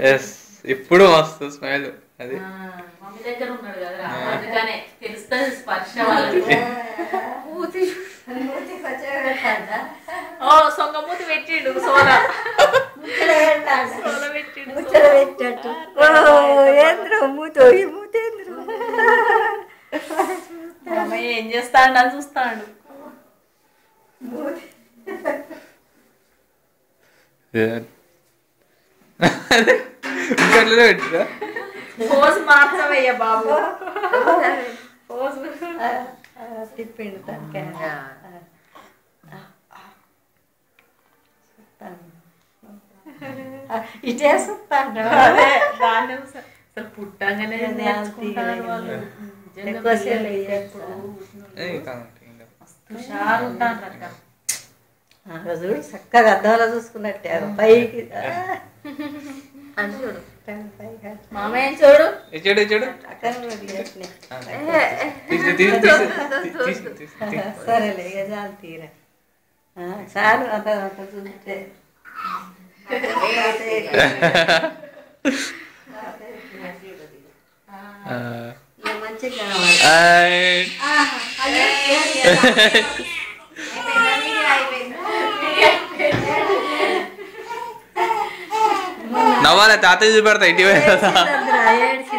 Yes ఇప్పుడు మస్తు smile అది మమ్మీ దగ్గర ఉన్నాడు కదరా అందుకనే తెలుస్తుంది స్పర్శ వాళ్ళకి మూతి మూతి వచ్చేటా ఓ సొంగమూతి పెట్టిండు సోలా ముచ్చట పెట్టాడు సోల పెట్టిండు ముచ్చట పెట్టట్టు ఓ ఏంద్రు మూతో ఈ మూతేంద్రు మామయ్య ఏం చేస్తాడు అని చూస్తాడు మూతి ఇంకట్లనే పెట్టిరా పోజ్ మార్చవయ్య బాబు పోజ్ తిప్పిండు తనకే ఇటే చూస్తాడు అదే దాన్ని అసలు అసలు పుట్టంగానే నేర్చుకుంటారు వాళ్ళు నిజంగా ఎక్కువసేపు పిల్లలు చేస్తారు. ఇప్పుడు ఏ, కాదండి, ఇంకా. మస్తు హుషారు ఉంటారు అక్క ఆ రోజు చక్కగా అద్దంలో చూసుకున్నట్టే ఆ పైకి ఆ, అని చూడు పైకి మామయ్య చూడు ఏ చూడు ఏ చూడు అక్కడ కూడా తీయట్లే. ఆ, తీసి తీసి తీసి తీసి తీసి తీసి సరేలే ఇక చాలు తీరా ఆ, చాలు అంత అంత చూస్తే ఆ, ఇక మంచిగా కనబడదు. ఆయ్. నవ్వాలి తాతయ్య చూపెడతా ఇంటి పోయి ఏడ్చిందందిరా, ఏడ్చింది.